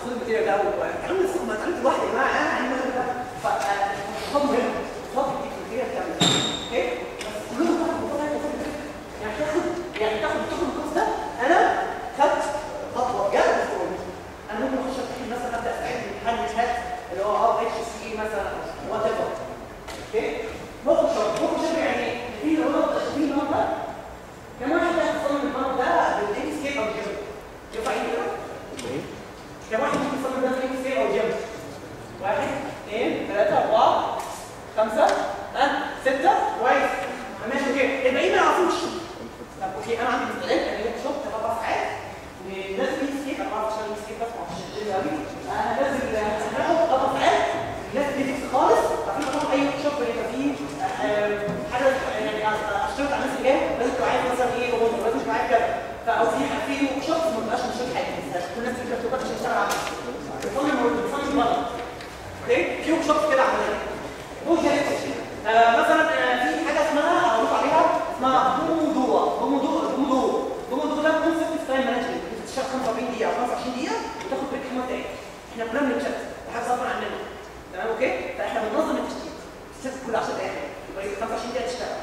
خد الماتيريال ده وتعلم لسه ما اتعلمت لوحدي يا جماعه انا علم فالخطوه مهمه الخطوه دي الماتيريال كامله اوكي بس كلهم بقى الموضوع ده ياخد فكرة. يعني تاخد يعني تاخد تاخد الكورس ده انا خدت خطوه بجد في الكورس. انا ممكن اخش امتحن مثلا ابدا استعد لامتحان الهات اللي هو اه اتش سي مثلا وات ايفر اوكي ممكن شرط ممكن شرط يعني في رياضه تشغيل النهارده كم واحد ده يصمم النهارده ده بالاكس سكيل او جيم ينفع يجي كده؟ كم واحد ممكن يصمم ده بالاكس سكيل او جيم؟ واحد اثنين ثلاثة أربعة خمسة ها ستة كويس ماشي اوكي الباقيين ما يعرفوش طب اوكي انا عندي مستعد انا جبت شوط اربع ساعات ونازل مين سكيب انا بعرف اشتغل مين سكيب بس ما اعرفش اشتغل قوي انا نازل هناخد اربع ساعات الناس بيزكس خالص عارفين طبعا اي شوط يبقى فيه آه، حاجه يعني اشتغل على الناس اللي جايه لازم تبقى عارف مثلا ايه روبوت لازم تبقى عارف كذا فاو في في شوط ما بيبقاش مش حاجه كل الناس بتبقى بتبقى عشان تشتغل على بتصمم بتصمم بره اوكي في ورك شوب كده عمليه ممكن آه مثلا آه في حاجه اسمها اقول عليها اسمها بومودورا بومودورا بومودورا بومودورا ده كونسيبت ستايل مانجمنت بتشتغل 45 دقيقه او 25 دقيقه وتاخد بريك خمس دقائق احنا كلنا بنتشتت حاجه غصب عننا تمام اوكي فاحنا بننظم التشتيت التشتيت كل 10 دقائق يبقى 25 دقيقه تشتغل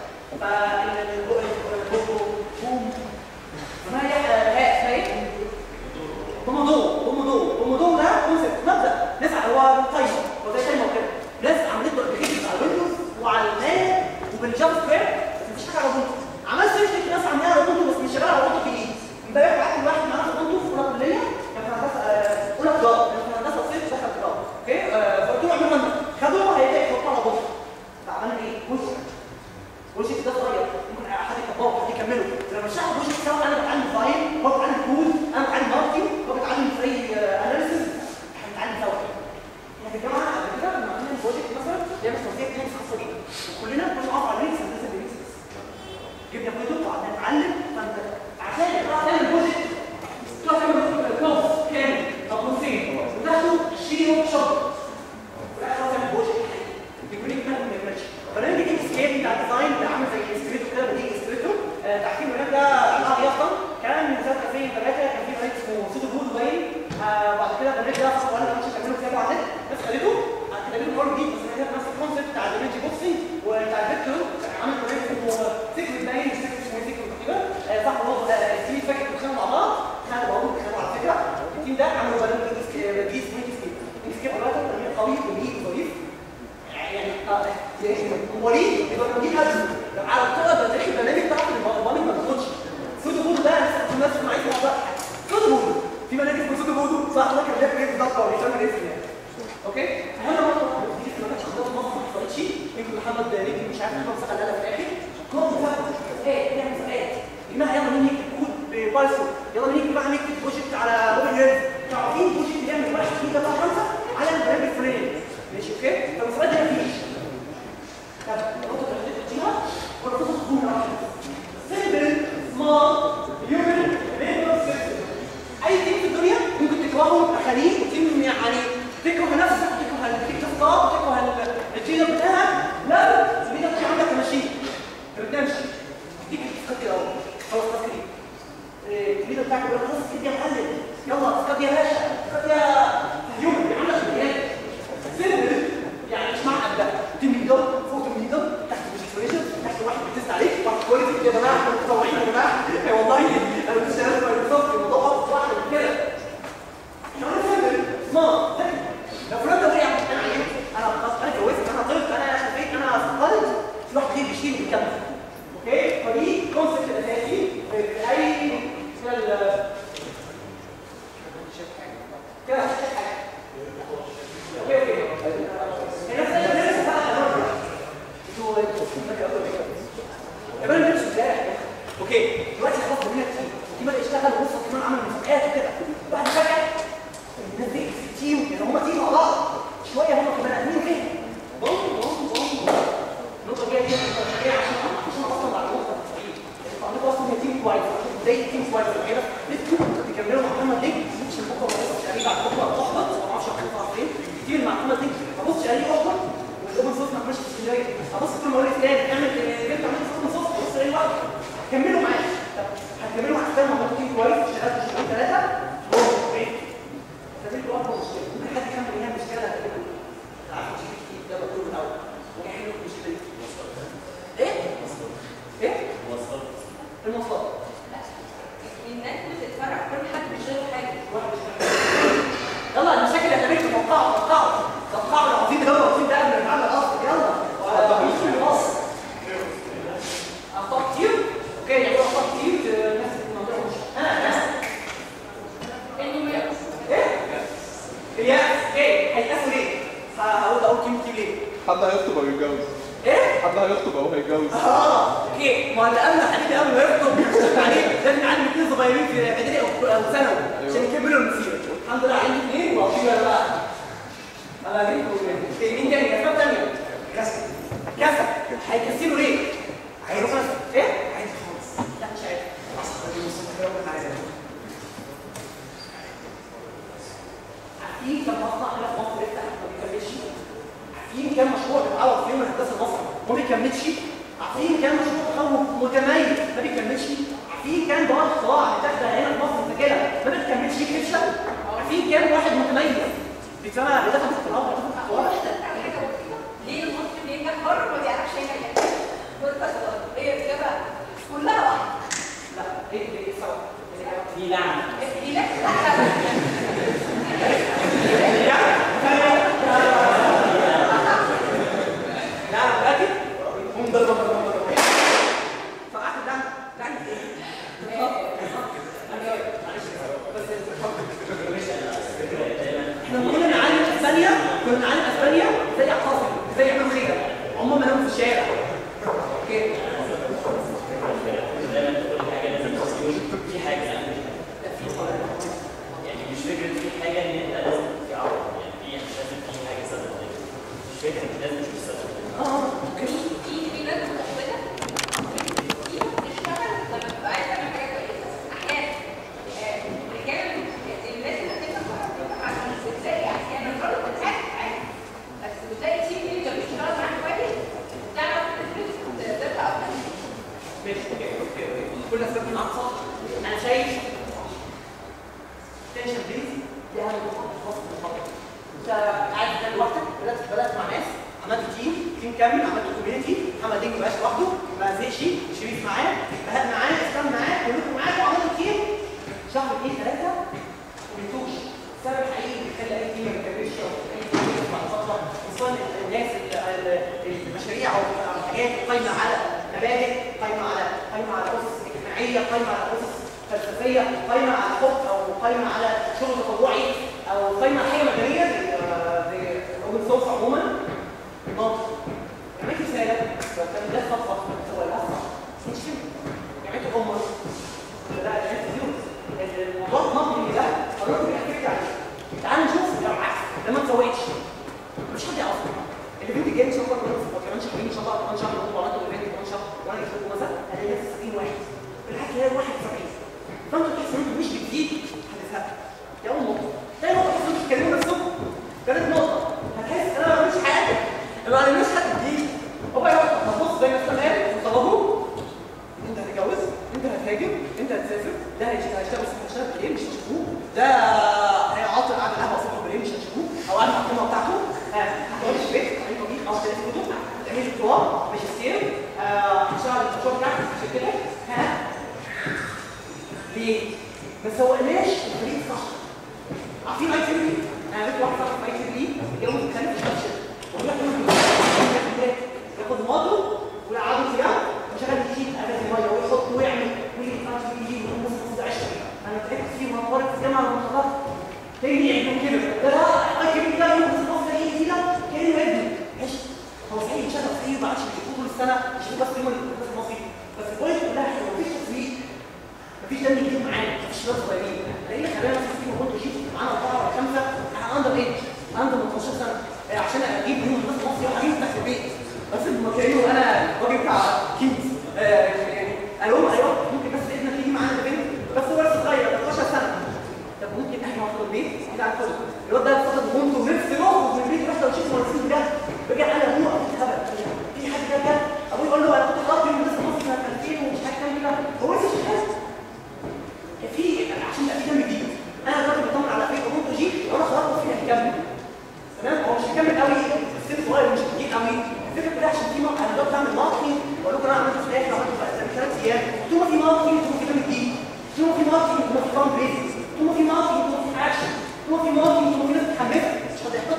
فال بوم ما هي هي اسمها ايه؟ بومودورو بومودورو بومودورو ده كونسيبت مبدا نسعى هو تايمر هو زي تايمر كده ناس عملت له ابلكيشن على الويندوز وعلى الماك وبالجافا سكريبت بس مفيش حاجه على اوبونتو عملت سيرش ناس عاملاها على اوبونتو بس مش شغاله على اوبونتو جديد امبارح بعت لي واحد معاه في اوبونتو في اولى كليه كان في هندسه آه، اولى تجاره كان في هندسه صيف دخل تجاره اوكي آه، فقلت له اعمل خدوه هيبدا يحطه على اوبونتو فعملنا ايه؟ وش بروجكت ده صغير ممكن حد يطبقه حد يكمله لما اشتغل بروجكت سوا انا بتعلم فايل هو بيتعلم كود انا بتعلم ماركتنج هو بيتعلم فري اناليسيس احنا بنتعلم سوا احنا في الجامعه قبل كده كنا عاملين بروجكت مثلا بيعمل توزيع كلمه خاصه بينا وكلنا كنا بنقف على لينكس هندسه لينكس بس جبنا كتب وقعدنا نتعلم فانت عشان تعمل بروجكت تروح تعمل كورس كامل او كورسين وتاخده شيء ورك شوب في الاخر تعمل بروجكت يكون لك ما يكملش برنامج اكس كير بتاع ديزاين اللي عامل زي الاستريتور كده بديل الاستريتور تحكيم البرنامج ده انا اصلا كان من سنه 2003 كان في برنامج اسمه سوتو بول باين بعد كده البرنامج ده اصلا وانا مش هكمله كتابه على النت بس خليته كتابه له جديد بس هي نفس الكونسيبت بتاع البرنامج بوكسنج وبتاع الفيكتور عامل برنامج اسمه سيكريت باين سيكريت اسمه سيكريت تقريبا صح هو التيم فاكر بيتخانقوا مع بعض كانوا بقول بيتخانقوا على فكره التيم ده عملوا برنامج جديد اسمه اكس كير اكس كير برنامج قوي وجديد وظريف يعني وليد يبقى مدير قبل على الطرق ده تاريخ البرنامج بتاعت البرامج ما تاخدش سودو بودو ده لسه في ناس معايا موضوع سودو بودو في برنامج اسمه سودو بودو صح ده كان بيعمل ايه بالظبط او بيشتغل ايه يعني اوكي فهنا برضه دي ما كانتش خطوات مصر ما حصلتش يمكن محمد يمكن مش عارف محمد سقط في الاخر كود مسابقات ايه ايه مسابقات جماعه يلا مين يكتب كود ببايثون يلا مين يكتب بقى نكتب بروجكت على روبن هيد تعرفين بروجكت بيعمل واحد اثنين ثلاثه خمسه على البرنامج الفلاني ماشي اوكي فالمسابقات دي مفيش طب النقطه اللي حطيتها والقصص تكون واحده سيمبل سمول هيومن ليبر سيستم اي تيم في الدنيا ممكن تكرهه اخليه وتيم يعني تكره نفسك تكره التكتيكات تكره الجيل بتاعك لا زميلك في عندك ماشين ما بتنامش تيجي تفكر الاول خلاص تفكير الفيديو بتاعك بيقول خلاص كده يا معلم يلا تفكر يا باشا تفكر يا هيومن عندك مليان سيمبل يعني مش معقد ده تيم ليدر فوق تيم ليدر تحت السيتويشن تحت واحد بيتست عليك واحد كواليتي يا جماعه احنا متطوعين يا جماعه إيه والله انا مش شغال مايكروسوفت الموضوع ابسط واحد من كده احنا قلنا سيمبل سمارت لو فلان ده وقع انا عينت انا خلاص انا اتجوزت انا طلعت انا شفيت انا استقلت في واحد غير بيشيل ويكمل اوكي فدي كونسيبت الاساسي في اي اسمها توقعوا توقعوا توقعوا العظيم ده العظيم ده قبل ما نتعامل اصلا يلا ولا مش في مصر اخطاء كتير اوكي يعني اخطاء كتير الناس في المنطقه مش انا ناس ايه الياس ايه هيتقاسوا ليه هقول اقول كلمتي ليه حد هيخطب او يتجوز ايه حد هيخطب او هيتجوز اه اوكي ما اللي قبل حبيبي قبل ما يخطب عليه لازم نعلم اثنين صغيرين في اعدادي او أو ثانوي عشان يكملوا المسيره الحمد لله عندي اثنين واقفين ولا بقى انا جيت اوكي مين تاني اسباب ثانيه كسر كسر هيكسروا ليه؟ هيروح ايه؟ عادي خالص لا مش عادي اصلا دي مصيبه كده وكده عايز عارفين كم مصنع هنا في مصر يفتح ما بيكملش عارفين كم مشروع بيتعوض فيهم الهندسه المصري ما بيكملش عارفين كم مشروع تخوف متميز ما بيكملش عارفين كم بوابه اختراع بتاخدها هنا في مصر سجله ما بتكملش بتفشل عارفين كم واحد متميز بيتسمى بيدخل في اختراع بيدخل في اختراع ليه المصري بينجح بره ما بيعرفش ينجح هي الإجابة كلها واحدة لا ايه ايه السبب؟ دي لعنه دي لا لا انا متاكد هم ضربه ضربه ضربه فقعت ده ده ايه؟ احنا لما كنا نعلم اسبانيا كنا نعلم اسبانيا ازاي يعتصموا ازاي يعملوا خير هم ما ناموا في الشارع اوكي دايما كل حاجه لازم تكون في حاجه يعني مش فكره في حاجه ان انت لازم في عرض يعني في مش لازم في حاجه سبب مش فكره ان لازم تشوف السبب اه اوكي في في ناس متخبطة في بتشتغل لما بتبقى عايزة تعمل حاجة كويسة أحيانا آه، الرجالة الناس اللي بتبقى بتبقى عشان بتلاقي أحيانا الراجل بتعرف عادي بس بتلاقي تيم ليدر بيشتغل معاك كويس تعرف تثبت ذاتها أكتر ماشي اوكي اوكي اوكي كل الاسباب دي معاك صح انا شايف تنشن بيزي دي اهم نقطه في وسط المحاضره انت قاعد بتعمل لوحدك بدات بدات مع ناس عملت تيم تيم كامل عملت كوميونتي محمد دينج مبقاش لوحده ما زهقش شريف معاه بهاء معاه اسلام معاه كلكم معاه وعملتوا تيم شهر اثنين ثلاثه ما بيتوش السبب الحقيقي اللي بيخلي اي تيم ما بيكملش او اي تيم يطلع فتره خصوصا الناس ال- ال- المشاريع او الحاجات قايمه على مبادئ قايمه على قايمه على اسس اجتماعيه قايمه على اسس فلسفيه قايمه على حب او قايمه على شغل تطوعي او قايمه على حاجه مدنيه زي زي الاوبن سورس عموما منطق جامعه رساله لو كان ده خطوه هو الاصح مش كده جامعه الامه لا جامعه اليوم الموضوع النقدي ده حضرتك بيحكي عليه تعال نشوف لو عكس لما ما تسويتش مش حد يعرف اللي بيجي جاي ان شاء الله كمان كمان شهرين ان شاء الله كمان شهر نقوم عملت ايفنت كمان شهر وانا جبت مثلا هلاقي نفسي 60 واحد بالعكس هي 71 فانتوا تحسوا ان انتوا مش بتزيد هتزهقوا دي اول نقطه تاني نقطه تحسوا انتوا بتتكلموا نفسكم ثالث نقطه هتحس انا ما بعملش حاجه ما بعملش حاجه جديد هو يقعد هتبص زي ما اسلام قال طلبه انت هتتجوز انت هتهاجر انت هتسافر ده هيشتغل هيشتغل بس هيشتغل بالليل مش هتشوفوه ده هيعطل قاعد القهوه الصبح بالليل مش هتشوفوه او قاعد مع القمه بتاعته هتقعد في البيت هتعمل طبيخ او تدرس كتب تعمل دكتوراه ماجستير آه، هتشتغل المشروع بتاعك عشان كده ها ليه؟ ما سوقناش الطريق صح عارفين اي تي بي؟ انا قابلت واحد صاحبي في اي تي بي يوم الخميس في الشركه ويقول لك يوم ياخد ماضي ويقعدوا فيها وشغال يشيل ازاز الميه ويحط ويعمل ويقعد يجي ويقوم نص 10 انا تعبت فيه وانا طالب في الجامعه والمحاضرات تاني يعمل كده ده لا اي تي بي ده يوم نص نص يجي كده كانه ابني ماشي هو صحيح شغل فيه ما عادش بيشوفوه طول السنه يشوفوه بس يوم الناس المصري بس البوينت كلها احنا مفيش تسويق مفيش دم جديد معانا مفيش ناس صغيرين لان خلينا مثلا في كنت جيت معانا اربعه ولا خمسه انا اندر ايج اندر 18 سنه آه، عشان اجيب منهم الناس المصري وحبيبي تحت البيت بس مكانه انا راجل بتاع كينز آه، يعني انا اقول ايوه ممكن بس ابنك يجي معانا البنت بس هو لسه صغير 13 سنه طب ممكن احنا نقعد في البيت كده على الفل الواد ده فقد مامته ونفسه يخرج من البيت يروح يشوف مهندسين بجد بجد انا ابوه ابوه اتهبل في حد جاب جد ابوه يقول له انا كنت خاطب من الناس المصري سنه 2000 ومش عارف كام كده هو لسه شغال في عشان يبقى في دم جديد انا دلوقتي بطمن على فكره ممكن جي وانا خلاص فيها هيكمل تمام هو مش هيكمل قوي السن صغير مش كتير قوي الفكره كلها عشان في موقع انا دلوقتي بعمل ماركتنج بقول لكم انا عملت في الاخر عملت في ثلاث ايام طول ما في ماركتنج طول ما في دم جديد طول ما في ماركتنج طول ما في فان بيز طول ما في ماركتنج طول ما في اكشن طول ما في ماركتنج طول ما في ناس متحمسه مش حد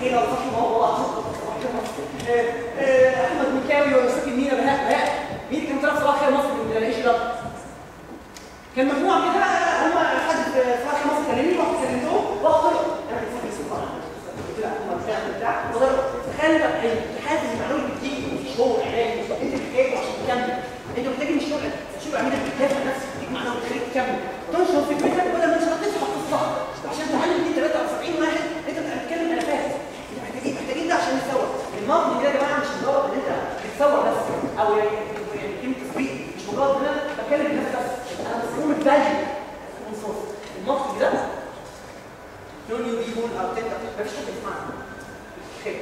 ايه لو صاحي ما هو والله آه، آه، احمد مكاوي ولا ساكن مينا بهاء بهاء مين اللي كان طلع صباح خير مصر من العيش ده كان مجموعه كده هم حد في صباح خير مصر كلمني رحت كلمتهم واخر انا كنت فاكر اسمه طبعا قلت له هم بتاع بتاع وضرب تخيل بقى الحافز المعلومه اللي بتيجي مفيش هو اعلان انت بتحتاجه عشان تكمل انت محتاج مش شغل شغل عميل بتدافع عن نفسك تديك معناه وتخليك تكمل تنشر فكرتك بدل ما انت تفتح قصه عشان تعلم دي 73 واحد انت بتتكلم انا فاهم انت محتاجين محتاجين ده عشان نسوق الماضي ده يا جماعه مش مجرد ان انت بتسوق بس او يعني يعني كلمه تسويق مش مجرد ان انا بتكلم الناس بس انا بستخدم الفاليو الماضي ده نون يو بيقول او تبدا مفيش حد يسمعنا خير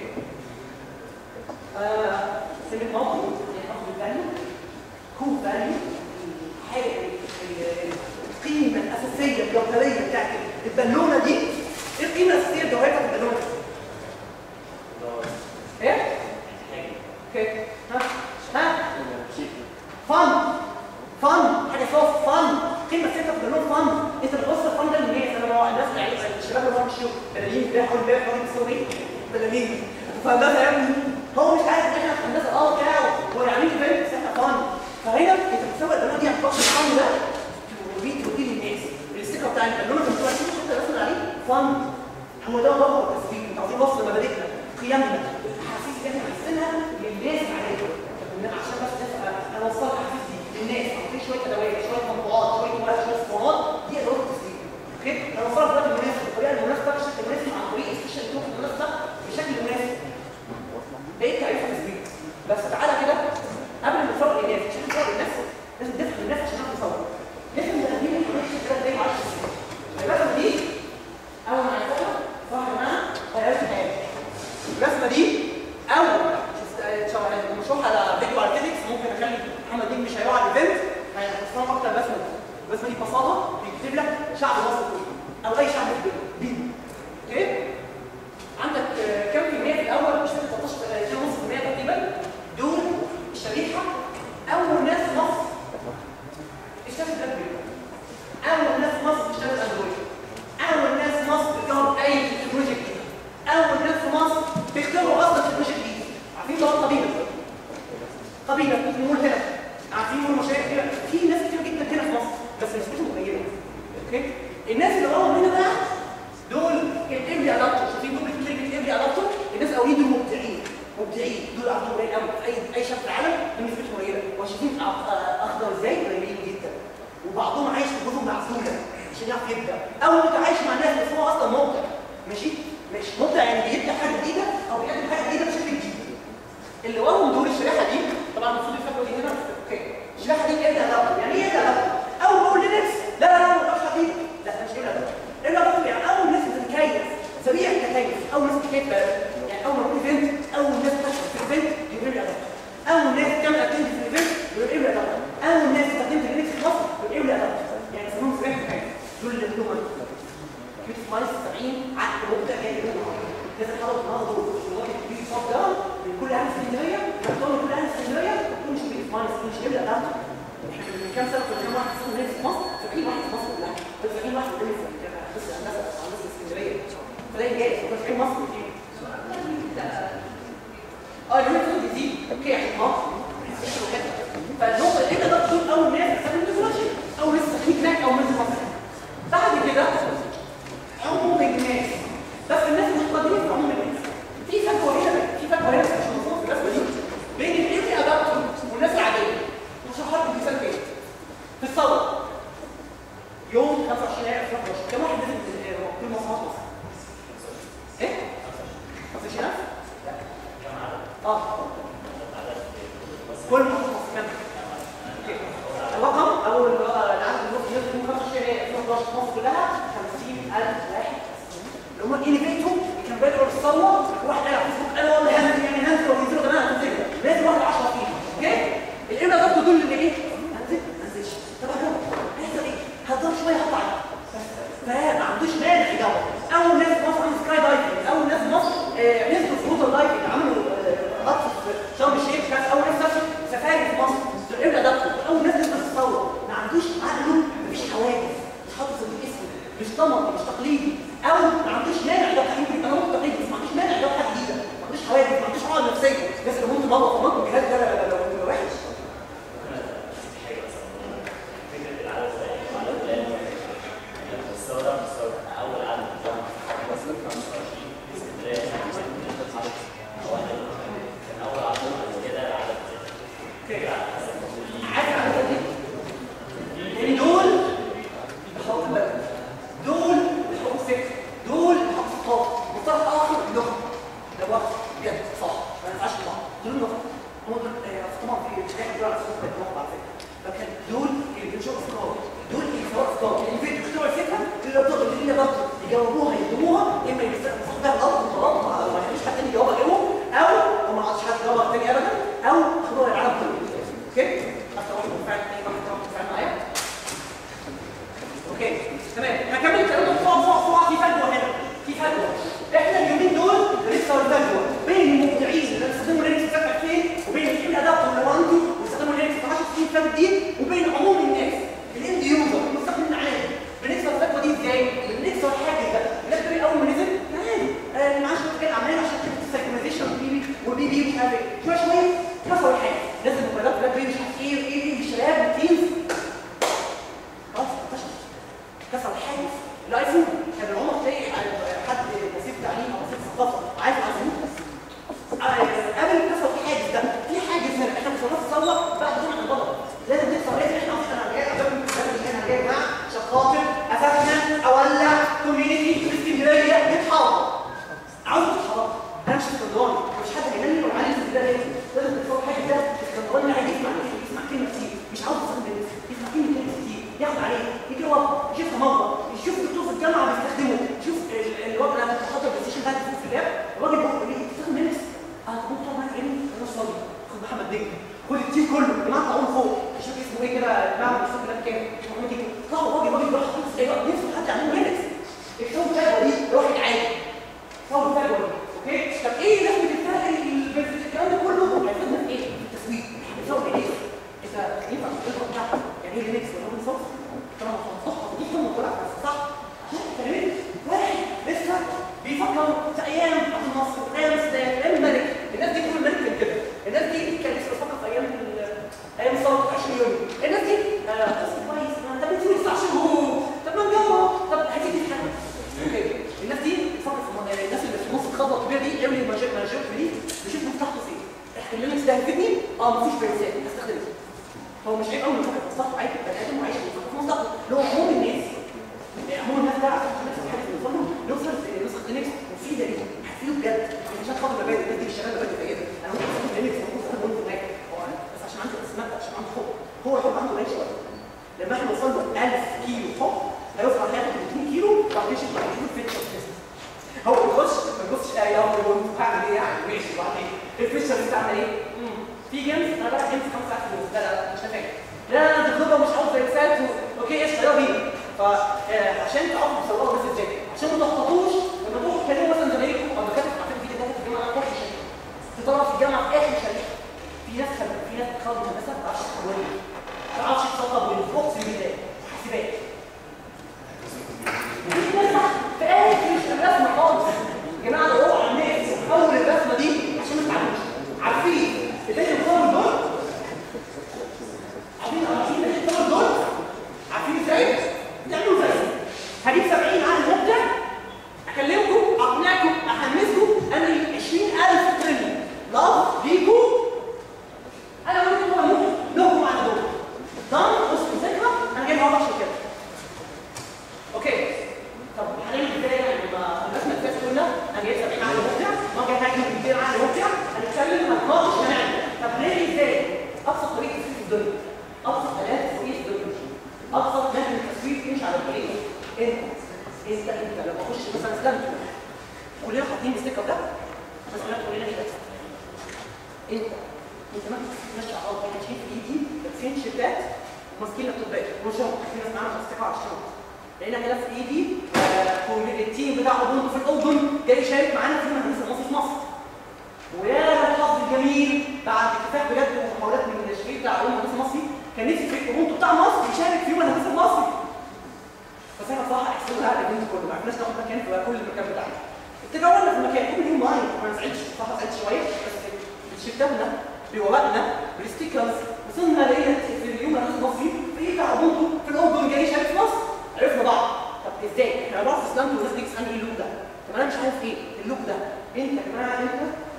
آه سمي الماضي يعني اخذ الفاليو كو فاليو الحاجه القيمه الاساسيه الجوهريه بتاعت البالونه دي ايه القيمه الاساسيه الجوهريه بتاعت البالونه دي؟ ايه؟ اوكي ها ها فن فن حاجه اسمها فن قيمه الاساسيه بتاعت البالونه فن انت بتبص الفن ده للناس انا بقى الناس يعني الشباب اللي هم مش بلالين ده حول امبارح حول السوري بلالين فده فاهم هو مش عارف ان احنا في هندسه اه بتاعه هو يعني فاهم بس احنا فن فهنا انت بتسوق البالونه دي عن طريق الفن ده وبيت ودي للناس الاستيكر بتاع البالونه كنت عارفين حتى رسم عليه فن هو ده ضبط التسويق انت عاوزين نوصل مبادئنا قيمنا الاحاسيس اللي احنا حاسينها للناس عليها عشان بس تبقى انا وصلت الاحاسيس دي للناس عطيت شويه ادوات شويه مطبوعات شويه ورق شويه اسطوانات دي ادوات التسويق اوكي انا وصلت دلوقتي المناسب بالطريقه المناسبه بشكل مناسب عن طريق السبيشال توك المناسبه بشكل مناسب بقيت تعريف التسويق بس تعالى كده قبل ما نصور للناس عشان نصور للناس لازم تفهم الناس عشان نعرف نصور نفهم التقديم اللي ماشي كده زي ما عرفت الرسمه دي اول ما عرفتها صح يا جماعه غيرت حياتي الرسمه دي اول المشروع على فيديو اركتكس ممكن اخلي محمد دين مش هيقع على الايفنت هيفهم اكتر الرسمه دي الرسمه دي ببساطه بيكتب لك شعب مصر كله او اي شعب في الدنيا اوكي عندك آه، كم في المية في الاول مش فاكر 13 ونص في المية تقريبا دول الشريحه اول ناس في مصر اشتغلت اندرويد اول ناس في مصر اشتغلت اندرويد اول ناس في مصر بتجرب اي تكنولوجيا جديده اول ناس في مصر بيخترعوا اصلا تكنولوجيا جديده عارفين طبعا قبيله قبيله نقول هنا عارفين نقول مشاريع كده في ناس كتير جدا هنا في مصر بس نسبتهم قليله اوكي الناس اللي وراهم هنا بقى دول الايرلي ادابتور شايفين دول كلمه الايرلي ادابتور الناس الاولين دول مبدعين مبدعين دول عندهم قليل قوي في اي اي شاب في العالم دول نسبتهم قليله وشايفين أخ- اخضر ازاي قليلين جدا وبعضهم عايش في جزر معزوله عشان يعرف يبدع او متعايش مع الناس بس هو اصلا مبدع ماشي مش مبدع يعني بيبدع حاجه جديده او بيقدم حاجه جديده بشكل جديد اللي وراهم دول الشريحه دي طبعا المفروض الفكره دي هنا اوكي الشريحه دي ايه ده يعني ايه ده اول ما اقول لينكس لا لا لا ما تقولش حبيبي لا مش كده ايه ده يعني اول ناس بتتكيف سريع التكيف اول ناس بتتكيف يعني اول ما اقول ايفنت اول ناس بتشرب في الايفنت يقول لي اول ناس تعمل اكتيفيتي في الايفنت يقول لي اول ناس استخدمت لينكس في مصر يقول لي يعني يسموهم سريع التكيف دول اللي هم كيوتي ماينس 70 عقد مبدع جاي منهم لازم حضر النهارده والواحد بيجي صف ده من كل اهل اسكندريه مكتوب من كل اهل اسكندريه تكون مش كيوتي ماينس مش يبدا ده احنا من كام سنه كنا كام واحد اسمه نادي في مصر 70 واحد في مصر كلها بس 70 واحد في مصر بس هندسه هندسه اسكندريه فده جاي 70 مصر كتير اه اللي هو بيزيد اوكي عشان مصر فالنقطه اللي انت ده تكون اول ناس تستخدم تكنولوجيا اول ناس تستخدم هناك او ناس مصر بعد كده عموم الناس بس الناس متقدمين في عموم الناس في فجوه هنا في فجوه هنا مش مفهوم في الرسمه دي بين الايرلي ادابتور والناس العاديه هشرح لكم مثال تاني في الثوره يوم 25 يناير 2011 كم واحد نزل كل مصنوعات مصر؟ ايه؟ 25000 اه كل مصنوعات مصر كام؟ اوكي. الرقم اول العدد النص نزل يوم 25 يناير 2011 في مصر كلها 50000 واحد اللي هم الانيفيتور كان بيدعوا للثوره واحد قال على فيسبوك انا والله هنزل يعني هنزل وهنزلوا كمان هتنزل لازم واحد 10 فيه اوكي الاملا ده دول اللي ايه هنزل ما انزلش طب هجاوب هيحصل ايه هتضرب شويه هطلع فما عندوش مانع يجاوب اول ناس في مصر عملوا سكاي دايفنج اول ناس في مصر آه، نزلوا في ووتر دايفنج عملوا آه، غطس في شرم الشيخ كانت اول ناس سافروا سفاري في مصر الاملا ده اول ناس نزلوا في الثوره ما عندوش عقله مفيش حواجز مش حاطط في الاسم مش طمطي مش تقليدي او ما عندوش مانع يدخل يمكن انا ممكن تقليدي بس ما عندوش مانع يدخل الراجل بيقول لي بتستخدم لينكس انا كنت طبعا معاك ايه انا مش فاضي خد محمد نجم خد التيم كله يا جماعه طلعوا فوق مش فاكر اسمه ايه كده يا جماعه مش فاكر ده كام مش محمد نجم طلعوا الراجل الراجل بيروح حاطط ايه بقى نفسه حد يعمل لينكس اكتبوا الفجوه دي واحد عادي اكتبوا الفجوه دي اوكي طب ايه لازم تفتح الكلام ده كله هيفيدنا في ايه؟ في التسويق بيسوي ايه؟ انت ينفع تطبق بتاعك يعني ايه لينكس ولا اوبن سورس؟ طبعا صح دي كلمه طلعت بس صح عشان كلمه واحد لسه بيفكر في ايام عبد الناصر ايام السادات ايام الملك الناس دي كل الملك كان كده الناس دي كانت لسه بتفكر في ايام ال- ايام الثوره 20 يونيو الناس دي آه قصه كويس ما طب انت 9 شهور طب ما نجاوب طب هتيجي في حاجه اوكي الناس دي بتفكر في الموضوع- الناس اللي في نص الخطوه الكبيره دي ايام الماجيك ماجيك دي بيشوف مصلحته فين اللينكس ده هيفيدني اه مفيش برنسات استخدمه هو مش عيب قوي انه يفكر في مصلحته عادي بني ادم وعايش بيفكر في مصلحته اللي هو عموم الناس عموم الناس ده عشان نفس الحاجه اللي بيوصل له يوصل لنسخه لينكس مفيده ليه هتفيده بجد مش عشان خاطر مبادئ الناس دي بتشتغل مبادئ كده انا ممكن استخدم لينكس ممكن استخدم ويندوز هناك هو بس عشان عنده اسماء عشان عنده حب هو الحب عنده قليل شويه لما احنا وصلنا 1000 كيلو حب هيوصل هياخد 200 كيلو وبعد كده يشوف بعد كده فيتشر هو بيخش ما بيبصش ايه يا هو هعمل ايه يعني ماشي وبعدين الفيشر بتعمل ايه؟ مم. في جيمز انا بلعب جيمز خمس ساعات في اليوم لا لا مش فاكر لا لا دي خطه مش عاوز اكسات اوكي ايش يلا بينا فعشان تعرفوا تصوروا بس ازاي عشان ما تخططوش لما تروحوا تكلموا مثلا زمايلكم او دكاتره عارفين في دكاتره في الجامعه تروح شركه تطلع في الجامعه في اخر شركه في ناس خل... في ناس بتخرج من هندسه ما تعرفش تحول ما تعرفش تسطب والفوكس بالله حاسبات وفي ناس في اخر الرسمه خالص يا جماعه ده هو الناس اول الرسمه دي عشان ما تتعلمش عارفين الدنيا بتطور دول عارفين عارفين الدنيا بتطور دول عارفين ازاي تعملوا زي هجيب 70 عقل مبدع اكلمكم اقنعكم احمسكم اني 20000 تريليون لاف ليكم انا قلت لكم هو لكم على دول ضم بص ذكرى انا جايب اربع شركات اوكي طب هنعمل ازاي يعني لما الرسمه اللي فاتت قلنا انا جايب 70 عقل مبدع ما جاي هاجي 200 عقل مبدع هنتكلم هنناقش هنعمل طب ليه ازاي؟ ابسط طريقه تسويق في الدنيا ابسط الات تسويق في الدنيا ابسط مهنه التسويق يمشي على ايه؟ انت انت انت لما اخش مثلا اسلام كلنا حاطين الستيكر ده بس كلنا كلنا ايه ده؟ انت انت ما ماشي على الارض احنا شايف ايدي لابسين شيبات وماسكين لابتوبات ونشرب في ناس معانا ستيكر على الشنط لقينا كده في ايدي آه، التيم بتاع اوبونتو في الاردن جاي يشارك معانا في مهندس المصري في مصر ويا الحظ الجميل بعد كفاح بجد ومحاولات من الشريك بتاع الهندسه المصري كان نفسي في اوبونتو بتاع مصر يشارك في يوم الهندسه المصري بس انا بصراحه احسبها على البنت كله ما عرفناش ناخد مكان في كل المكان بتاعنا اتجولنا في المكان كل يوم لاين ما نزعلش بصراحه زعلت شويه بس شتمنا بورقنا بالستيكرز وصلنا لقينا في اليوم الهندسه المصري في بتاع اوبونتو في الاردن جاي يشارك في مصر عرفنا بعض طب ازاي؟ احنا بنعرف اسلام والناس دي تسالني ايه اللوك ده؟ طب انا مش عارف ايه اللوك ده انت يا جماعه انت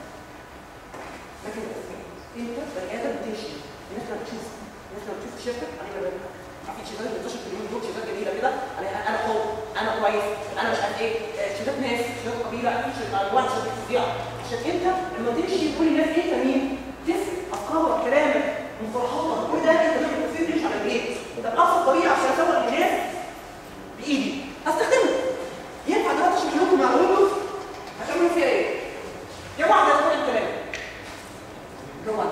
لكن انت بني ادم بتمشي الناس لما بتشوف الناس لما بتشوف شركتك عليها بالك عارفين شباب اللي بتشوف اليومين دول شباب جميله كده عليها انا قوي انا كويس انا مش عارف ايه آه، شباب ناس شباب قبيله في شباب انواع شباب فظيعه عشان انت لما تمشي تقول للناس انت مين تفرق افكارك كلامك مصطلحاتك كل ده انت ممكن تصير تمشي على الايه ده ابسط طريقه عشان اسوق للناس بايدي استخدمه ينفع دلوقتي اشرح لكم مع الويندوز هتعملوا فيها ايه؟ يا واحده تقول الكلام طبعا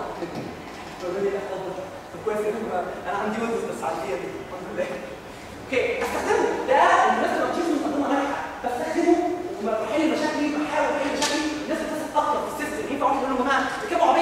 كويس إن انا عندي ويندوز بس عاديه دي الحمد لله اوكي استخدمه ده الناس لما تشوف مقدمه ناجحه بستخدمه وبحل مشاكلي بحاول احل مشاكلي الناس بتثق اكتر في السيستم ينفع واحد يقول لهم يا جماعه اركبوا عربيه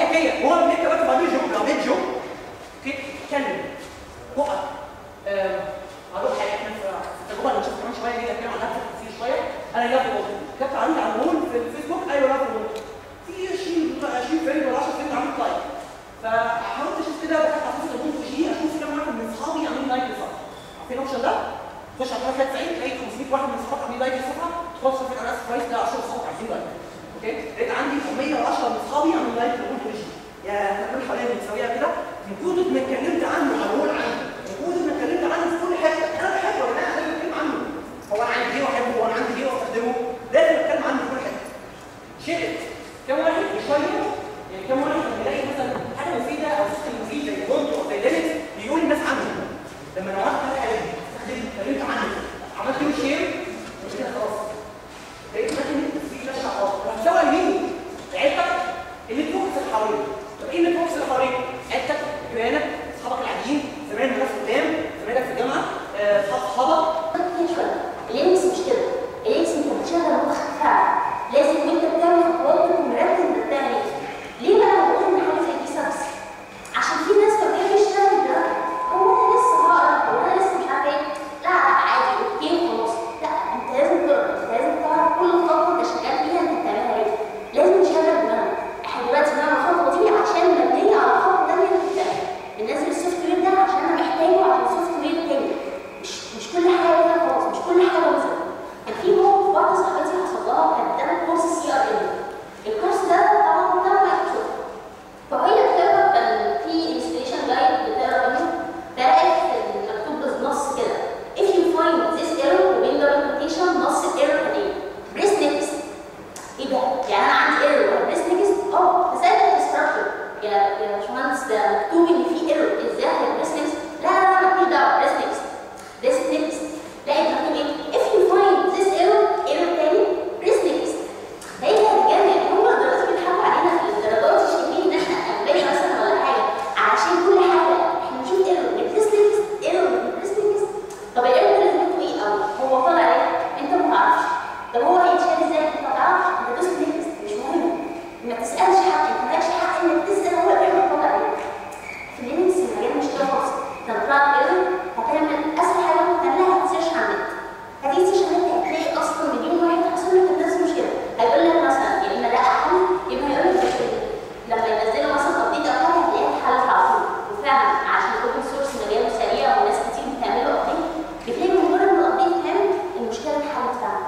بيها يعني انا عندي ايرور والريست نيكست اه بس انا الستراكشر يا يا باشمهندس ده مكتوب ان في ايرور ازاي الريست نيكست لا لا لا ماليش دعوه ريست نيكست ريست نيكست لا انت مكتوب ايه if you find this error error تاني ريست نيكست هي هتجنن هم دلوقتي بيضحكوا علينا في الدرجات شايفين ان احنا اغبياء مثلا ولا حاجه علشان كل حاجه احنا بنشوف ايرور ريست نيكست ايرور ريست نيكست طب الايرور ده لازمته ايه او هو طالع ايه انت ما تعرفش طب هو هيتشال ازاي انت ما تعرفش انت دوست نيكست مش مهم ما تسالش حد انت مالكش حق انك تسال هو الايرور طالع ايه في اللينكس المجال مش كده خالص انت طلعت ايرور هتعمل اسهل حاجه ممكن تعملها هتسيرش على النت هتيجي تسيرش على النت هتلاقي اصلا مليون واحد حصل لك نفس المشكله هيقول لك مثلا يا اما لقى حل يا اما هيقول لك لما ينزلوا مثلا تطبيق او حاجه هتلاقيها اتحلت على طول وفعلا عشان الاوبن سورس مجاله سريع وناس كتير بتعمله ابديت بتلاقي مجرد ما الابديت اتعمل المشكله اتحلت فعلا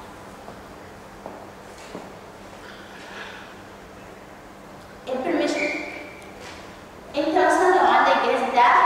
البرميشن انت مثلا لو عندك الجهاز بتاعك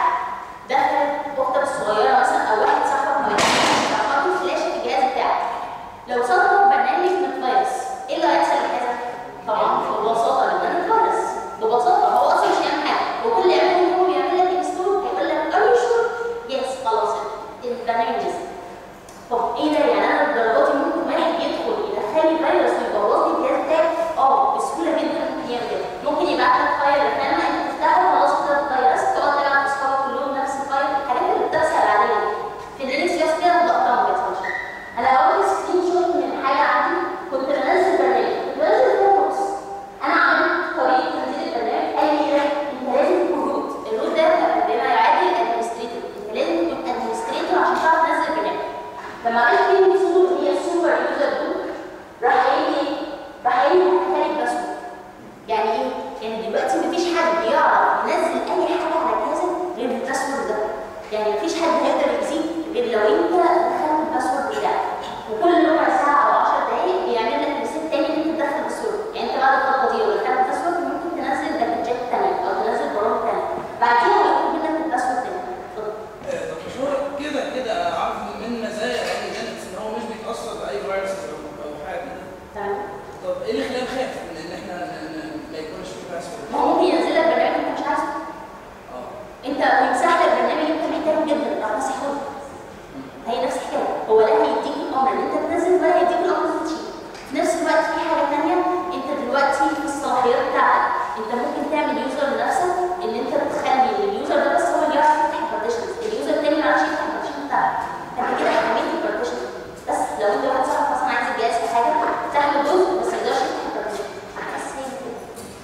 دخل اختك الصغيره مثلا او واحد صاحبك ما يعرفش حط فلاش في الجهاز بتاعك لو صدق برنامج من فيروس ايه اللي هيحصل للجهاز طبعا ببساطه لان الفيروس ببساطه هو اصلا مش هيعمل حاجه وكل اللي يعمله ان هو بيعمل لك انستول هيقول لك ار يو شور يس خلاص البرنامج نزل طب ايه ده يعني انا لدرجاتي ممكن واحد يدخل يدخل لي فيروس ويبوظ لي الجهاز بتاعي اه بسهوله جدا ممكن يعمل كده ممكن يبعت لك فايل رساله انت تفتحه خلاص كده الفيروس تقعد تلعب اصحابك كلهم نفس الفايل الحاجات اللي بتحصل عليها في اللينكس بس كده ضغطها ما بيحصلش انا هقول سكرين شوت من حاجه عندي كنت بنزل برنامج كنت بنزل فوكس انا عملت طريقه تنزيل البرنامج قال لي ايه انت لازم تكون روت الروت ده بما يعادل الادمنستريتور انت لازم تكون ادمنستريتور عشان تعرف تنزل البرنامج لما قلت كلمه سوبر هي السوبر يوزر روت راح قايل لي راح قايل لي هحتاج باسورد يعني ايه؟ يعني دلوقتي مفيش حد بيعرف ينزل اي حاجه على جهازك غير الباسورد ده يعني مفيش حد هيقدر يأذيك غير لو انت دخلت الباسورد بتاعك وكل ربع ساعه او 10 دقائق بيعمل لك ريسيت تاني ان انت تدخل الباسورد يعني انت بعد الخطوه دي لو دخلت الباسورد ممكن تنزل باكجات تانيه او تنزل برامج تانيه بعديها هيطلب منك الباسورد تاني اتفضل. طب مشهور كده كده عارف من مزايا اي لينكس ان هو مش بيتاثر باي فيروس او أو حاجه كده تمام طب ايه اللي خلانا نخاف من ان احنا ن- ن- ما يكونش في باسورد؟ ما هو ممكن ينزل لك برنامج انت مش عايزه اه انت ويمسح لك برنامج انت محتاجه جدا راح مسحه لك. هي نفس الحكايه هو لا هيديك الامر ان انت تنزل ولا هيديك الامر ان انت تشيل في نفس الوقت في حاجه ثانيه انت دلوقتي في الصلاحيات بتاعتك انت ممكن تعمل يوزر لنفسك ان انت تخلي اليوزر ده بس هو اللي يعرف يفتح البارتيشن اليوزر التاني ما يعرفش يفتح البارتيشن بتاعك انت كده حميت البارتيشن بس لو انت واحد صاحبك مثلا عايز الجهاز في حاجه افتح له جزء بس ما يقدرش يفتح البارتيشن بس هي كده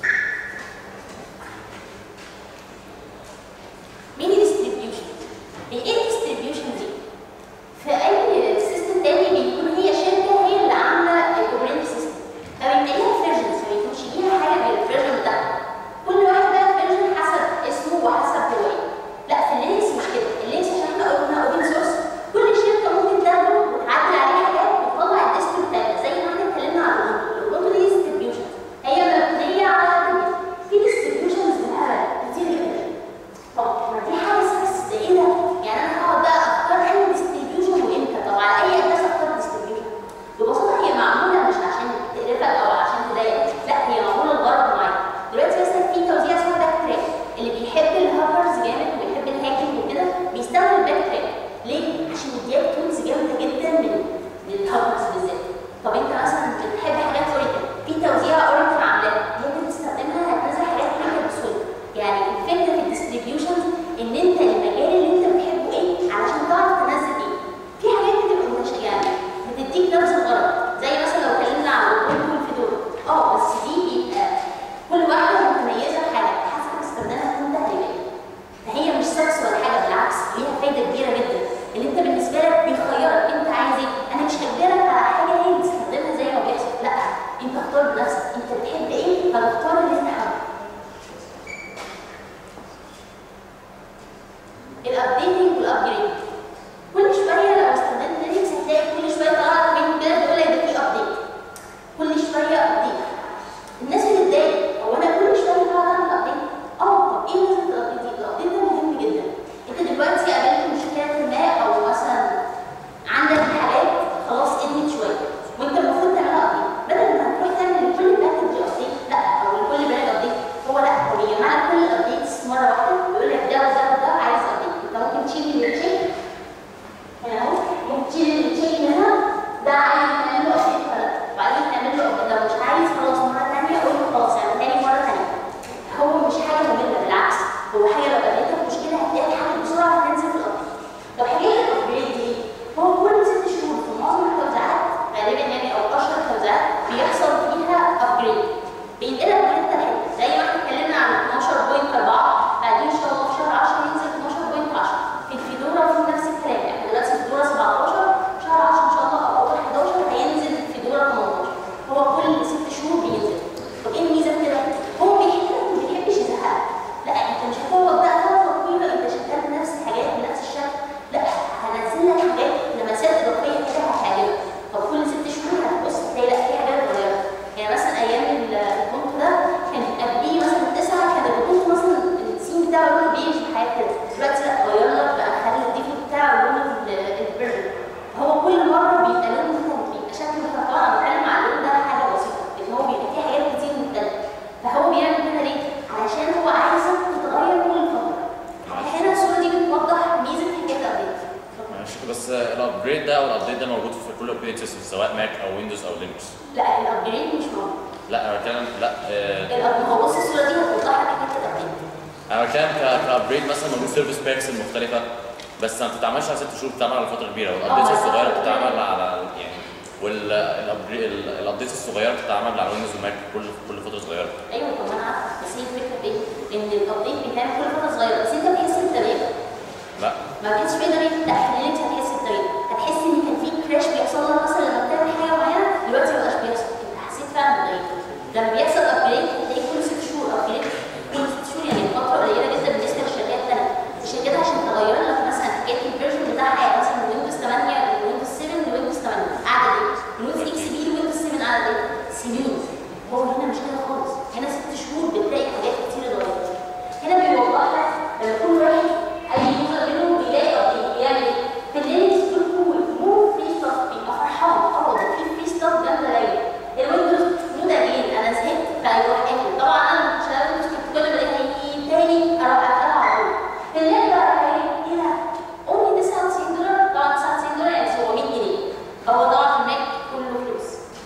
مين ديستريبيوشن ايه الديستريبيوشن دي في اي سيستم تاني بيكون هي شركه هي اللي عامله الاوبريتنج سيستم فبيبقى ليها فيرجنز ما بيكونش ليها حاجه غير الفيرجن بتاعها كل واحد بقى فيرجن حسب اسمه وحسب هو ايه لا في اللينكس مش كده اللينكس عشان احنا قلنا اوبن سورس كل شركه ممكن تاخده وتعدل عليه حاجات وتطلع الديستريب بتاعتها زي ما احنا اتكلمنا عن الاوبن الاوبن دي ديستريبيوشن هي مبنيه على الدنيا في ديستريبيوشنز بالهبل كتير جدا طب ما دي حاجه بس ده ايه ده؟ يعني انا هقعد بقى اختار اي ديستريبيوشن وامتى؟ طب على اي اساس اختار ديستريبيوشن؟ ببساطه هي معموله مش عشان تقرفك او عشان تضايقك، لا هي معموله لغرض معين. دلوقتي مثلا في توزيع اسمها باك تراك اللي بيحب الهاكرز جامد وبيحب الهاكينج وكده بيستخدم الباك تراك ليه؟ عشان يديك تولز جامده جدا من للهاكرز بالذات. طب انت مثلا بتحب حاجات اوريكل في توزيع اوريكل عاملاها ممكن تستخدمها هتنزل حاجات اوريكل بسهوله. يعني الفكره في الديستريبيوشن ان انت المجال اللي انت بتحبه ايه علشان تعرف تنزل ايه في حاجات بتبقى مش يعني بتديك نفس الغرض زي مثلا لو اتكلمنا عن الكل والفيدور اه بس دي بيبقى كل واحده متميزه بحاجه حسب استخدامها انت هيبقى ايه فهي مش سكس ولا حاجه بالعكس ليها فايده كبيره جدا اللي انت بالنسبه لك بيخيرك انت عايز ايه انا مش هجبرك على حاجه هي بتستخدمها زي ما بيحصل لا انت اختار بنفسك انت بتحب ايه فبختار اللي انت حابه الابديتنج والابجريد كل شويه لو استخدمت لينكس هتلاقي كل شويه طلع لك منه كده بيقول لك ده في ابديت كل شويه ابديت الناس بتتضايق هو انا كل شويه هقعد اعمل ابديت اه طب ايه لازم الابديت دي الابديت ده مهم جدا انت دلوقتي قابلت مشكله ما او مثلا عندك حاجات خلاص ادمت شويه وانت المفروض تعملها ابديت بدل ما تروح تعمل بينقلك من حته لحته زي ما احنا اتكلمنا عن 12.4 بعدين ان شاء الله في شهر 10 ينزل 12.10 في الفيدورا في نفس الكلام احنا دلوقتي الفيدورا 17 شهر 10 ان شاء الله او اول 11 هينزل الفيدورا 18 هو كل ست شهور بينزل طب ايه الميزه في كده؟ هو بيحبك وما بيحبش يزهقك لا انت مش هتقعد بقى فتره طويله انت شغال بنفس الحاجات بنفس الشكل لا هنزل لك حاجات لمسات اضافيه كده هتعجبك طب كل ست شهور هتبص تلاقي لا في حاجات اتغيرت يعني مثلا ايام ال- الكونت ده كان قبليه مثلا تسعه كان الكونت مثلا السين بتاعه لون بيج حاجات كده دلوقتي لا غير لك بقى خلي الديفو بتاعه لون ال- البرد هو كل مره بيبقى لون مختلف بيبقى شكل مختلف طبعا انا بتكلم عن اللون ده حاجه بسيطه لان هو بيبقى فيه حاجات كتير مختلفه فهو بيعمل كده ليه؟ علشان هو عايزك تتغير كل فتره هنا الصوره دي بتوضح ميزه حكايه الابديت معلش بس الابجريد ده او الابديت ده موجود في كل اوبريتنج سيستم سواء ماك او ويندوز او لينكس لا الابجريد مش موجود لا انا بتكلم لا آه، الأب- هو بص الصوره دي هتوضح لك حكايه الابديت انا بتكلم ك- كابجريد مثلا موجود سيرفيس باكس المختلفه بس ما بتتعملش على ست شهور بتتعمل على فتره كبيره والابديتس آه. الصغيره بتتعمل على يعني والابديتس الصغيره بتتعمل على ويندوز وماك كل كل فتره صغيره ايوه طب ما انا عارفه بس هي الفكره في ايه؟ ان الابديت بيتعمل كل فتره صغيره بس انت بتحس بالتغيير لا ما بتحسش بتغيير لا في اللينكس هتحس بالتغيير هتحس ان كان في كراش بيحصل لك مثلا لما بتعمل حاجه معينه دلوقتي ما بقاش بيحصل انت حسيت فعلا بالتغيير لما بيحصل ابجريد هتلاقي كل ست شهور ابجريد كل ست شهور يعني فتره قليله جدا بالنسبه للشركات الثانيه الشركات عشان تغير لك مثلا حكايه الفيرجن بتاعها يعني مثلا من ويندوز 8 لويندوز 7 لويندوز 8 قاعده ايه؟ من ويندوز اكس بي لويندوز 7 قاعده ايه؟ سنين هو هنا مش كده خالص هنا ست شهور بتلاقي حاجات كتير اتغيرت هنا بيوضح لك لما يكون رايح اي يوزر منهم بيلاقي ابديت بيعمل ايه؟ في اللينكس كل كول مو فري ستاف بيبقى فرحان اه ده في فري ستاف جامده لاقي الويندوز مود اجين انا زهقت فيروح قافل طبعا انا مش عارف كنت كل ما الاقيها يجي تاني اروح قافلها على طول في الليل بقى ايه ايه ده؟ اونلي 99 دولار طبعا 99 دولار يعني 700 جنيه هو طبعا في الماك كله فلوس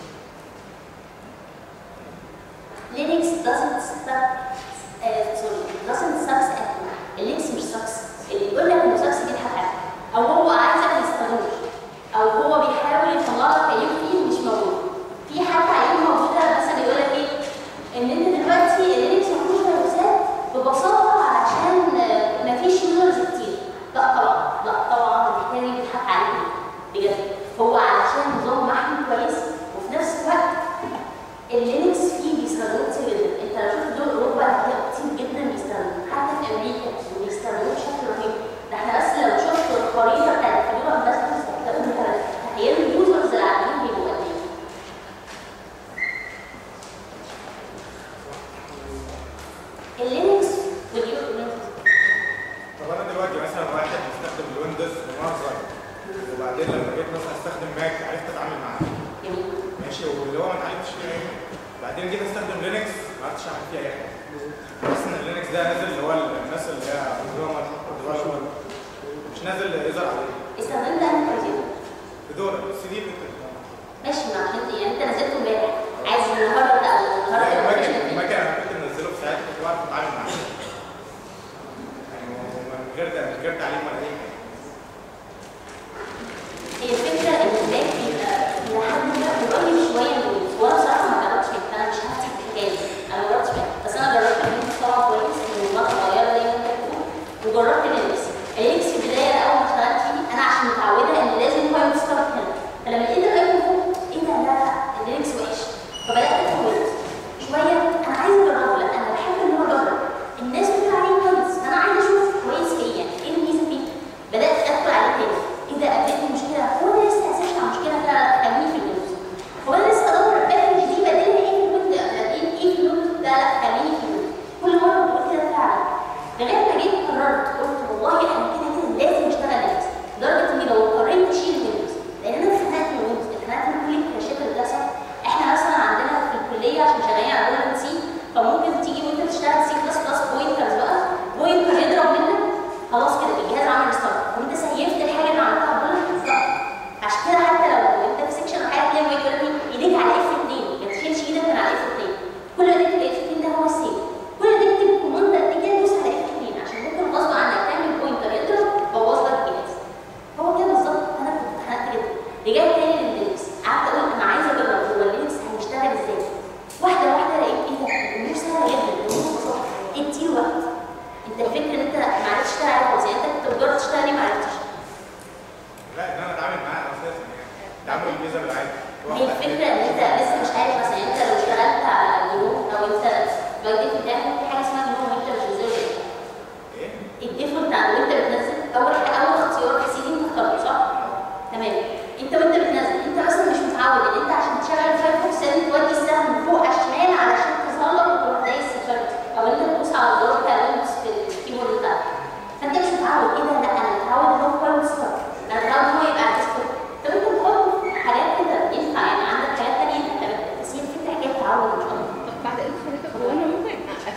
Linux doesn't suck uh, sorry doesn't sucks at all. اللينكس مش sucks اللي يقول لك انه sucks بيضحك عليك او هو عايزك ما تستخدموش او هو بيحاول يطلع لك عيوب فيه مش موجود في حتى عيوب موجوده مثلا يقول لك ايه ان انت دلوقتي اللينكس ما فيهوش فيروسات ببساطه علشان آه، ما فيش يوزرز كتير لا طبعا لا طبعا الحكايه دي بيضحك عليك بجد هو علشان نظام محمي كويس وفي نفس الوقت اللينكس فيه بيستخدموه كتير جدا انت لو شفت دول اوروبا هتلاقي كتير جدا بيستخدموه حتى في امريكا بيستخدموه بشكل رهيب ده احنا بس لو شفت الخريطه بتاعت الفيديو بس هتلاقوا مثلا تخيلوا اليوزرز العاديين بيبقوا قد ايه اللينكس واليوزرز طب انا دلوقتي مثلا واحد بيستخدم الويندوز وانا صغير وبعدين لما جيت مثلا استخدم ماك عرفت اتعامل معاه جميل ماشي واللي هو ما اتعلمتش فيه اي حاجه بعدين جيت استخدم لينكس ما عرفتش اعمل فيه اي حاجه بس ان اللينكس ده نازل اللي هو الناس اللي هي بروجرامر ديفلوبر مش نازل يظهر عليه استخدمت انا كريتيف بدور السي دي ممكن ماشي ما عشان يعني انت نزلته امبارح عايز النهارده او لا النهارده المكن application المكن انا كنت منزله في ساعتها كنت بعرف اتعامل معاه يعني من غير من غير تعليم ولا اي حاجه هي الفكرة إن الماك بيبقى لحد ما قريب شوية من الويندوز، وأنا بصراحة ما جربتش ماك، فأنا مش هفتي الحكاية دي، أنا ما جربتش ماك، بس أنا جربت الويندوز طبعا كويس من وأنا صغيرة زي ما أنت بتقول، وجربت لينكس، اللينكس في البداية أنا أول ما اشتغلت فيه أنا عشان متعودة إن لازم هو يستارت هنا، فلما لقيت الأيفون فوق إيه ده لا لا اللينكس وحش، فبدأت أدخل ويندوز، شوية أنا عايزة أجربه، لا أنا بحب إن أنا أجرب، الناس بتقول عليه كويس، فأنا عايزة أشوف كويس في إيه يعني، إيه الميزة فيه؟ بدات ادخل عليه تاني اذا قابلتني مشكله هو انا لسه اساسا على مشكله لا لا خليني في الويندوز هو انا لسه ادور باكج دي بديلها ايه في الويندوز ايه ايه في الويندوز لا لا خليني في الويندوز كل مره بقول كده فعلا لغايه ما جيت قررت قلت والله انا كده كده لازم اشتغل لينكس لدرجه اني لو اضطريت اشيل الويندوز لان انا اتخنقت من الويندوز اتخنقت من كل الكراشات اللي بتحصل احنا مثلا عندنا في الكليه عشان شغالين على دولة سي فممكن تيجي وانت بتشتغل سي بلس بلس بوينترز بقى بوينتر يضرب منك خلاص كده الجهاز عمل ستارت وانت سيفت الحاجه اللي عملتها بقول ستارت عشان كده حتى لو انت في سكشن او حاجه تلاقي يقول لك ايديك على اف 2 ما تشيلش ايدك من على اف 2 كل ما تكتب اف 2 ده هو السيف كل ما تكتب كوماند قد كده دوس على اف 2 عشان ممكن غصب عنك تعمل بوينتر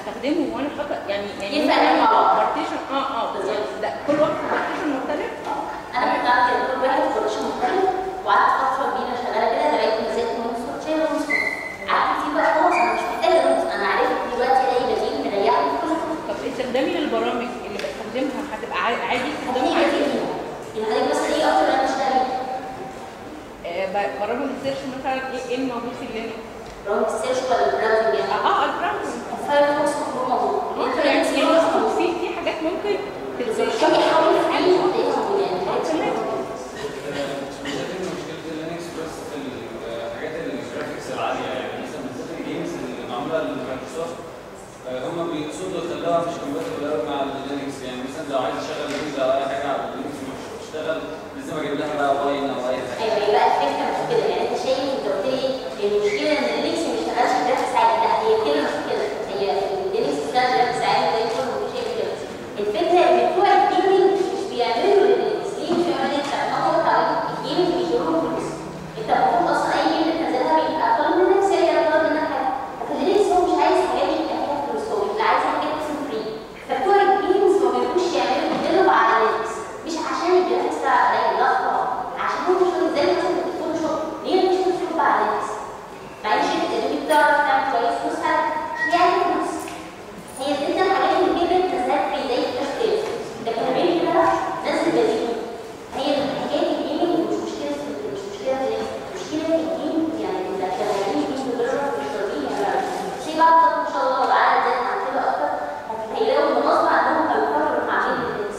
هستخدمه وانا حاطه يعني يعني ينفع نعمل مع بعض. بارتيشن اه اه بالظبط ده كل واحد بارتيشن مختلف انا كنت بعمل كده كل واحد بروشن مختلف وقعدت فتره كبيره شغاله كده لغايه ما زهقت من الصوت شايله من الصوت قعدت كتير بقى خلاص انا مش محتاجه نوت انا عرفت دلوقتي الاقي بديل مريحني في كل حاجه طب استخدامي للبرامج اللي بستخدمها هتبقى عا- عادي هتيجي استخدامها بديل عادي فيها يعني حضرتك مثلا ايه اكتر انا بشتغل آه، ب- برامج السيرش مثلا ايه ايه الموجود في اللينكس برامج السيرش ولا البراوزنج يعني اه اه البراوزنج الفايرفوكس كله موجود يعني الانترنت يعني سيرش في موجود في حاجات ممكن بالظبط تتشرح شوفي حاولي في اي منطقه موجود يعني حاجات تمام مش مشكلة مشكلة اللينكس بس في الحاجات الجرافيكس العالية يعني مثلا بالذات الجيمز اللي معمولة لمايكروسوفت آه، هم بيقصدوا يخلوها مش كومباتبل قوي مع اللينكس يعني مثلا لو عايز اشغل لينكس او اي حاجة على اللينكس مش بتشتغل لازم اجيب لها بقى واين او اي حاجة ايوه هي بقى الفكره مش كده يعني انت شايف انت قلت لي المشكله ان اللينكس ما بيشتغلش جرافيكس عادي لا هي كده مش كده هي اللينكس بيشتغل جرافيكس عادي زي الفل ومفيش اي مشكله الفكره ان بتوع الجيمنج مش بيعملوا اللينكس ليه مش بيعملوا اللينكس عشان خاطر تعرفوا الجيمنج بيجيبوا فلوس انت المفروض اصلا اي جيم بتنزلها بيبقى طالب منك سريع طالب منك حاجه لكن اللينكس هو مش عايز حاجات يبقى فيها فلوس هو بيبقى عايز حاجات اسمها فري فبتوع الجيمز ما بيبقوش يعملوا ديفلوب على اللينكس مش عشان الجرافيكس بتاع قليل لا خالص عشان هم شغل زي مثلا الفوتوشوب ليه مش بتشوف على اللينكس مع ان شركه ادوبي بتعرف تعمل كويس فلوس عادي مش ليها أي فلوس هي الفكره الحاجات اللي بتجيب تنزلها فري زي الفلاش تيل لكن غير كده نزل بديل هي حكايه الجيمنج مش مشكله في- مش مشكله في اللينكس مشكله في الجيم يعني اللي شغالين جيم ديفلوبر مش راضيين يعملوا في بعض الفترة ان شاء الله لو العدد زاد عن كده اكتر هيلاقوا ان غصب عنهم هيقرروا انهم عاملين اللينكس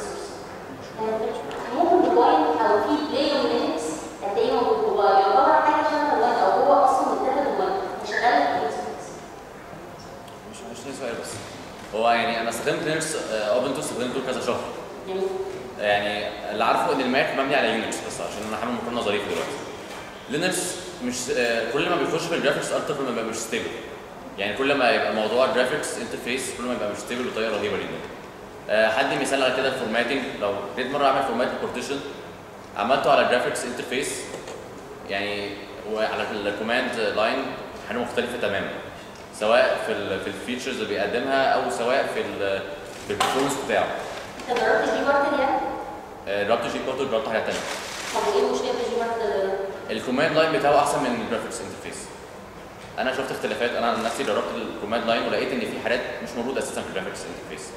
ممكن موبايل او في بلاي لينكس هتلاقيه موجود موبايل يعتبر حاجه شبه الموبايل او هو اصلا متاخد موبايل شغال لينكس مش مش ليه سؤال بس هو يعني انا استخدمت لينكس اوبن تو استخدمته كذا شهر يعني يعني اللي عارفه ان الماك مبني على يونكس بس عشان انا عامل مقارنه ظريفه دلوقتي لينكس مش آه، كل ما بيخش في الجرافيكس اكتر كل ما يبقى مش ستيبل يعني كل ما يبقى موضوع الجرافيكس انترفيس كل ما يبقى مش ستيبل بطريقه رهيبه جدا آه، حد مثال على كده الفورماتنج لو جيت مره اعمل فورمات البارتيشن عملته على الجرافيكس انترفيس يعني وعلى الكوماند لاين حاجه مختلفه تماما سواء في ال في الفيتشرز اللي بيقدمها او سواء في ال في البرفورمانس بتاعه انت جربت تجيب بارتل يعني؟ آه، جربت جي بورتال جربت حاجه ثانيه طب ايه المشكله في تجيب بارتل الكوماند لاين بتاعه احسن من الجرافيكس انترفيس انا شفت اختلافات انا عن نفسي جربت الكوماند لاين ولقيت ان في حاجات مش موجوده اساسا في الجرافيكس انترفيس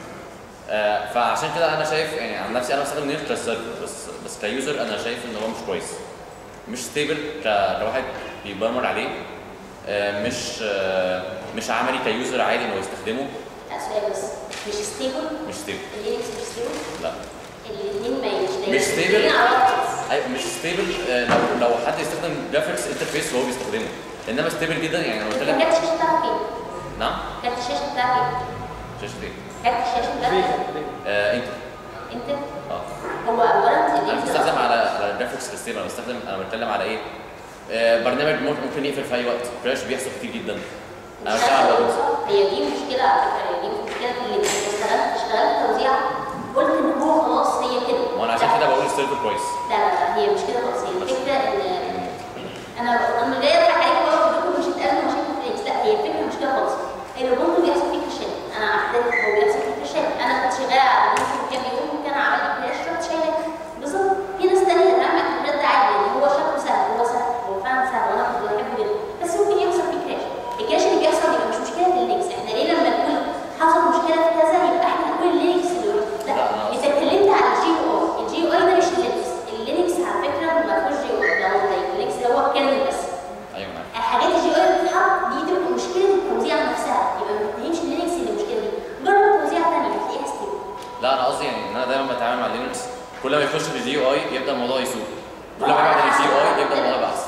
آه فعشان كده انا شايف يعني عن نفسي انا بستخدم لينكس كسيرفر بس بس كيوزر انا شايف ان هو مش كويس مش ستيبل كواحد بيبرمج عليه آه مش آه مش عملي كيوزر عادي انه يستخدمه لا سؤال بس مش ستيبل مش ستيبل اللينكس مش ستيبل لا الاثنين ما مش مش stable. الاثنين على بعض. أيوة مش ستيبل لو لو حد يستخدم جرافيكس انترفيس فهو بيستخدمه انما ستيبل جدا يعني انا قلت كارت لك الشاشه بتاعك ايه؟ نعم كارت الشاشه بتاعك ايه؟ شاشه ايه؟ كارت الشاشه بتاعك آه انت انت اه هو اولا انا اللينكس بستخدم على على الجرافيكس سيستم انا بستخدم انا بتكلم على ايه؟ آه برنامج ممكن يقفل في اي وقت كراش بيحصل كتير جدا انا بشتغل على ويندوز. هي دي مشكله على فكره هي دي مشكله في اللي اشتغلت اشتغلت توزيع قلت ان هو خلاص هي كده وانا عشان لا. كده بقول السيرفر كويس لا لا لا هي مش كده خالص هي الفكره ان انا انا جاي اضحك عليكم واقول لكم مش هتقابلوا مشاكل في اللينكس لا هي الفكره مش كده خالص الاوبونتو بيحصل فيه كراشات انا احتاج هو بيحصل فيه كراشات انا كنت شغاله على الاوبونتو كام يوم وكان عمل لي كراش رحت شايله بالظبط في ناس تانية رمى الكراش ده عادي يعني هو شكله سهل هو سهل هو فعلا سهل وانا كنت بحبه جدا بس ممكن يحصل فيه كراش الكراش اللي بيحصل يبقى مش مشكله في اللينكس احنا ليه لما نقول حصل مشكله في كذا يبقى احنا نقول اللينكس اللي لا لا، أنا انت اتكلمت على الجي او اي الجي او اي ده مش اللينكس اللينكس على فكره ما فيهوش جي او اي ده هو زي اللينكس ده هو كيرنل بس ايوه معاك الحاجات الجي او اي اللي بتتحط دي تبقى مشكله التوزيع نفسها يبقى ما تفهمش اللينكس اللي المشكله دي جرب توزيع ثانيه هتلاقيها ستيبل لا انا قصدي يعني ان انا دايما بتعامل مع لينكس كل ما يخش في الجي او اي يبدا الموضوع يسوق كل ما ابعد عن الجي او اي يبدا الموضوع يبقى احسن